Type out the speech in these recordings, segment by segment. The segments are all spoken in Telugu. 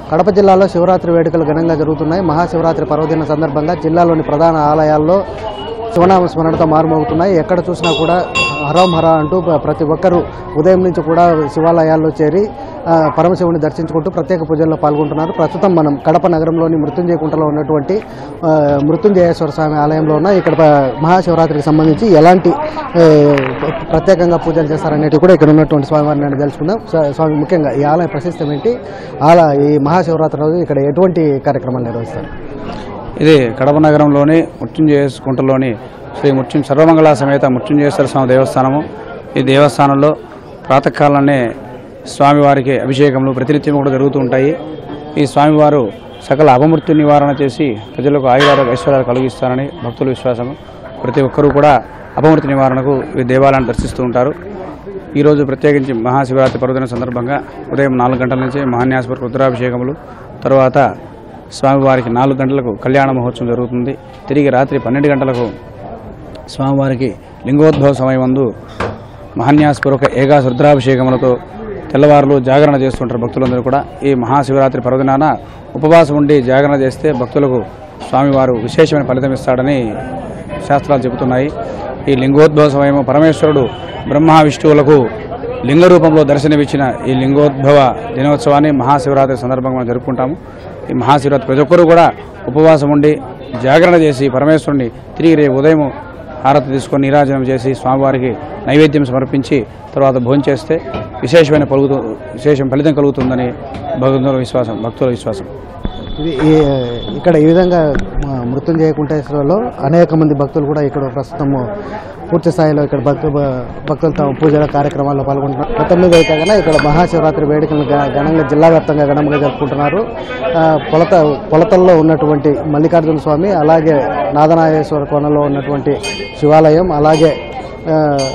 కడప జిల్లాలో శివరాత్రి వేడుకలు ఘనంగా జరుగుతున్నాయి మహాశివరాత్రి పర్వదిన సందర్భంగా జిల్లాలోని ప్రధాన ఆలయాల్లో శివనామ స్మరణతో మారుమోగుతున్నాయి ఎక్కడ చూసినా కూడా హరం హర అంటూ ప్ర- ప్రతి ఒక్కరూ ఉదయం నుంచి కూడా శివాలయాల్లో చేరి ఆ, పరమశివుని దర్శించుకుంటూ ప్రత్యేక పూజల్లో పాల్గొంటున్నారు ప్రస్తుతం మనం కడప నగరంలోని మృత్యుంజయ కుంటలో ఉన్నటువంటి ఆ, మృత్యుంజయేశ్వర స్వామి ఆలయంలో ఉన్న ఇక్కడ ప- మహాశివరాత్రికి సంబంధించి ఎలాంటి ఆ, ప్ర- ప్రత్యేకంగా పూజలు చేస్తారనేది కూడా ఇక్కడ ఉన్నటువంటి స్వామివారిని నేను తెలుసుకుందాం స్వా- స్వామి ముఖ్యంగా ఈ ఆలయ ప్రశస్తం ఏంటి ఆల ఈ మహాశివరాత్రి రోజు ఇక్కడ ఎటువంటి కార్యక్రమాలు నిర్వహిస్తారు ఇది కడప నగరంలోని మృత్యుంజయ కుంటలోని శ్రీ మృత్యుం సర్వమంగళ సమేత మృత్యుంజయేశ్వర స్వామి దేవస్థానము ఈ దేవస్థానంలో ప్రాతకాలనే స్వామివారికి అభిషేకములు ప్రతినిత్యం కూడా జరుగుతూ ఉంటాయి ఈ స్వామివారు సకల అపమృత్యు నివారణ చేసి ప్రజలకు ఆయుధాలు ఐశ్వర్యాలు కలిగిస్తారని భక్తుల విశ్వాసం ప్రతి ఒక్కరూ కూడా అపమృత్యు నివారణకు ఈ దేవాలయాన్ని దర్శిస్తూ ఉంటారు ఈరోజు ప్రత్యేకించి మహాశివరాత్రి పర్వదిన సందర్భంగా ఉదయం నాలుగు గంటల నుంచి మహాన్యాసపుర రుద్రాభిషేకములు తర్వాత స్వామివారికి నాలుగు గంటలకు కళ్యాణ మహోత్సవం జరుగుతుంది తిరిగి రాత్రి పన్నెండు గంటలకు స్వామివారికి లింగోద్భవ సమయమందు మహాన్యాసపూర్వక ఏకాశ రుద్రాభిషేకములతో తెల్లవారులు జాగరణ చేస్తుంటారు భక్తులందరూ కూడా ఈ మహాశివరాత్రి పర్వదినాన ఉపవాసం ఉండి జాగరణ చేస్తే భక్తులకు స్వామివారు విశేషమైన ఫలితం ఇస్తాడని శాస్త్రాలు చెబుతున్నాయి ఈ లింగోద్భవ సమయము పరమేశ్వరుడు బ్రహ్మ విష్ణువులకు లింగ రూపంలో దర్శనమిచ్చిన ఈ లింగోద్భవ దినోత్సవాన్ని మహాశివరాత్రి సందర్భంగా మనం జరుపుకుంటాము ఈ మహాశివరాత్రి ప్రతి ఒక్కరూ కూడా ఉపవాసం ఉండి జాగరణ చేసి పరమేశ్వరుని తిరిగి రేపు ఉదయం హారతి తీసుకొని నీరాజనం చేసి స్వామివారికి నైవేద్యం సమర్పించి తర్వాత భోజనం చేస్తే విశేషమైన పలుకుతూ విశేషం ఫలితం కలుగుతుందని భక్తుల విశ్వాసం భక్తుల విశ్వాసం ఇది ఈ- ఇక్కడ ఈ విధంగా ఆ, మృత్యుంజయ కుంటేశ్వరలో అనేక మంది భక్తులు కూడా ఇక్కడ ప్రస్తుతం పూర్తి స్థాయిలో ఇక్కడ భక్తు భక్తులు తమ పూజల కార్యక్రమాల్లో పాల్గొంటున్నారు మొత్తం మీద అయితే కనుక ఇక్కడ మహాశివరాత్రి వేడుకలను ఘ- ఘనంగా జిల్లా వ్యాప్తంగా ఘనంగా జరుపుకుంటున్నారు ఆ, పొలత పొలతల్లో ఉన్నటువంటి మల్లికార్జున స్వామి అలాగే నాదనాగేశ్వర కోణంలో ఉన్నటువంటి శివాలయం అలాగే ఆ,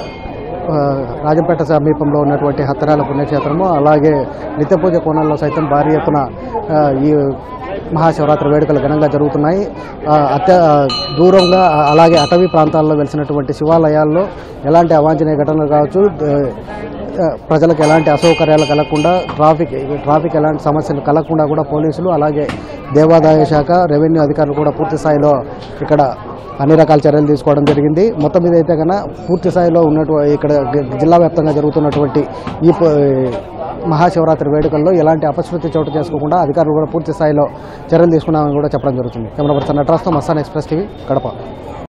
ఆ, రాజంపేట సమీపంలో ఉన్నటువంటి హత్తరాల పుణ్యక్షేత్రము అలాగే నిత్య పూజ కోణంలో సైతం భారీ ఎత్తున ఆ, ఈ మహాశివరాత్రి వేడుకలు ఘనంగా జరుగుతున్నాయి ఆ, అత్య ఆ, దూరంగా ఆ, అలాగే అటవీ ప్రాంతాల్లో వెలిసినటువంటి శివాలయాల్లో ఎలాంటి అవాంఛనీయ ఘటనలు కావచ్చు ఆ, ఆ, ప్రజలకు ఎలాంటి అసౌకర్యాలు కలగకుండా ట్రాఫిక్ ట్రాఫిక్ ఎలాంటి సమస్యలు కలగకుండా కూడా పోలీసులు అలాగే దేవాదాయ శాఖ రెవెన్యూ అధికారులు కూడా పూర్తి స్థాయిలో ఇక్కడ అన్ని రకాల చర్యలు తీసుకోవడం జరిగింది మొత్తం మీద అయితే కన్నా పూర్తి స్థాయిలో ఉన్నటు ఇక్కడ గ- జిల్లా వ్యాప్తంగా జరుగుతున్నటువంటి ఈ ప- మహాశివరాత్రి వేడుకల్లో ఎలాంటి అపశృతి చోటు చేసుకోకుండా అధికారులు కూడా పూర్తి స్థాయిలో చర్యలు తీసుకున్నామని కూడా చెప్పడం జరుగుతుంది కెమెరా పర్సన్ నటరాజ్తో మస్తాన్ ఎక్స్ప్రెస్ టీవీ కడప